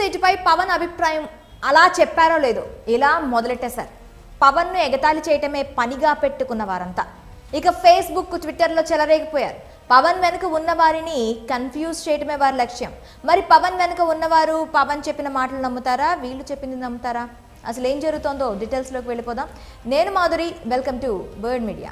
సీటుపై పవన్ అభిప్రాయం అలా చెప్పారో లేదో ఇలా మొదలెట్టేశారు పవన్ను ఎగతాళి చేయటమే పనిగా పెట్టుకున్న వారంతా ఇక ఫేస్బుక్ ట్విట్టర్లో చెలరేగిపోయారు పవన్ వెనుక ఉన్న వారిని కన్ఫ్యూజ్ చేయటమే వారి లక్ష్యం మరి పవన్ వెనుక ఉన్నవారు పవన్ చెప్పిన మాటలు నమ్ముతారా వీళ్ళు చెప్పింది నమ్ముతారా అసలు ఏం జరుగుతోందో డీటెయిల్స్లోకి వెళ్ళిపోదాం నేను Madhuri welcome to Bird Media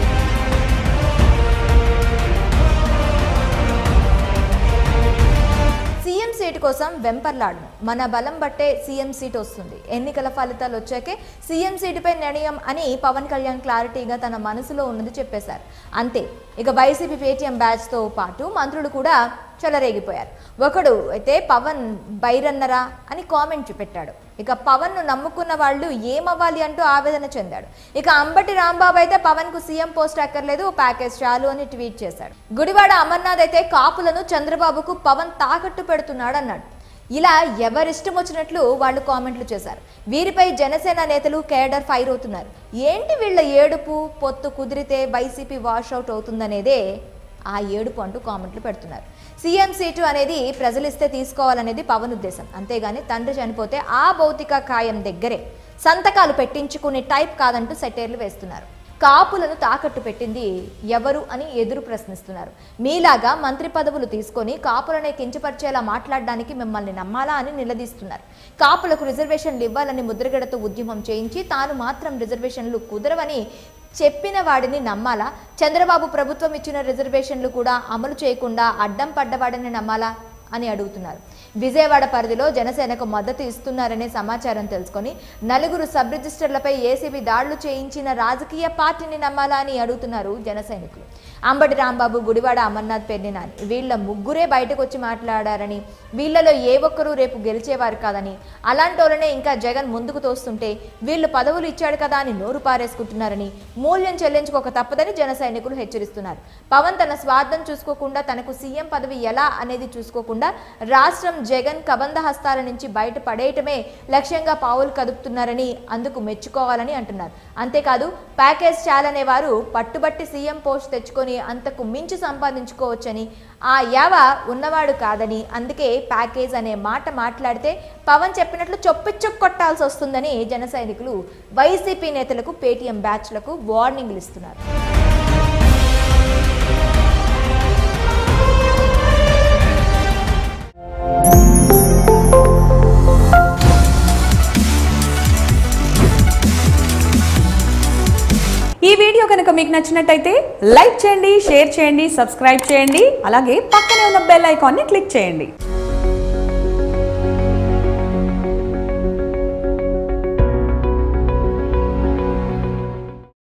CM seat కోసం వెంపర్లాడను మన బలం బట్టే సీఎం సీట్ వస్తుంది ఎన్నికల ఫలితాలు వచ్చాకే సీఎం సీటుపై నిర్ణయం అని పవన్ కళ్యాణ్ క్లారిటీగా తన మనసులో ఉన్నది చెప్పేశారు అంతే ఇక వైసీపీ పేటీఎం బ్యాచ్తో పాటు మంత్రులు కూడా చెలరేగిపోయారు ఒకడు అయితే పవన్ బైరన్నరా అని కామెంట్ పెట్టాడు ఇక పవన్ను నమ్ముకున్న వాళ్ళు ఏమవ్వాలి అంటూ ఆవేదన చెందాడు ఇక అంబటి రాంబాబు అయితే పవన్ కు సీఎం పోస్ట్ అక్కర్లేదు ప్యాకేజ్ చాలు అని ట్వీట్ చేశాడు గుడివాడ అమర్నాథ్ అయితే కాపులను చంద్రబాబుకు పవన్ తాకట్టు పెడుతున్నాడు అన్నాడు ఇలా ఎవరిష్టం వచ్చినట్లు వాళ్ళు కామెంట్లు చేశారు వీరిపై జనసేన నేతలు కేడర్ ఫైర్ అవుతున్నారు ఏంటి వీళ్ళ ఏడుపు పొత్తు కుదిరితే వైసీపీ వాషౌట్ అవుతుందనేదే ఆ ఏడుపు అంటూ కామెంట్లు పెడుతున్నారు సీఎం సీటు అనేది ప్రజలిస్తే తీసుకోవాలనేది పవన్ ఉద్దేశం అంతేగాని తండ్రి చనిపోతే ఆ భౌతిక కాయం దగ్గరే సంతకాలు పెట్టించుకునే టైప్ కాదంటూ సెటైర్లు వేస్తున్నారు కాపులను తాకట్టు పెట్టింది ఎవరు అని ఎదురు ప్రశ్నిస్తున్నారు మీలాగా మంత్రి పదవులు తీసుకొని కాపులనే కించపరిచేలా మాట్లాడడానికి మిమ్మల్ని నమ్మాలా అని నిలదీస్తున్నారు కాపులకు రిజర్వేషన్లు ఇవ్వాలని ముద్రగడతో ఉద్యమం చేయించి తాను మాత్రం రిజర్వేషన్లు కుదరవని చెప్పిన వాడిని నమ్మాలా చంద్రబాబు ప్రభుత్వం ఇచ్చిన రిజర్వేషన్లు కూడా అమలు చేయకుండా అడ్డం పడ్డవాడిని నమ్మాలా అని అడుగుతున్నారు విజయవాడ పరిధిలో జనసేనకు మద్దతు ఇస్తున్నారనే సమాచారం తెలుసుకొని నలుగురు సబ్ రిజిస్టర్లపై ఏసీబీ దాడులు చేయించిన రాజకీయ పార్టీని నమ్మాలా అని అడుగుతున్నారు జన సైనికులు అంబటి రాంబాబు గుడివాడ అమర్నాథ్ పెర్నినాని వీళ్ళ ముగ్గురే బయటకు వచ్చి మాట్లాడారని వీళ్ళలో ఏ ఒక్కరూ రేపు గెలిచేవారు కాదని అలాంటోళ్ళనే ఇంకా జగన్ ముందుకు తోస్తుంటే వీళ్ళు పదవులు ఇచ్చాడు కదా అని నోరు పారేసుకుంటున్నారని మూల్యం చెల్లించుకోక తప్పదని జన సైనికులు హెచ్చరిస్తున్నారు పవన్ తన స్వార్థం చూసుకోకుండా తనకు సీఎం పదవి ఎలా అనేది చూసుకోకుండా రాష్ట్రం జగన్ కబంధ హస్తాల నుంచి బయట పడేయటమే లక్ష్యంగా పావులు కదుపుతున్నారని అందుకు మెచ్చుకోవాలని అంటున్నారు అంతేకాదు ప్యాకేజ్ చాలనే వారు పట్టుబట్టి సీఎం పోస్ట్ తెచ్చుకొని అంతకు మించి సంపాదించుకోవచ్చని ఆ యావ ఉన్నవాడు కాదని అందుకే ప్యాకేజ్ అనే మాట మాట్లాడితే పవన్ చెప్పినట్లు చొప్పిచ్చు కొట్టాల్సి వస్తుందని జన సైనికులు వైసీపీ నేతలకు పేటీఎం బ్యాచ్లకు వార్నింగ్లు ఇస్తున్నారు ఈ వీడియో కనుక మీకు నచ్చినట్టయితే లైక్ చేయండి షేర్ చేయండి సబ్స్క్రైబ్ చేయండి అలాగే పక్కనే ఉన్న బెల్ ఐకాన్ని క్లిక్ చేయండి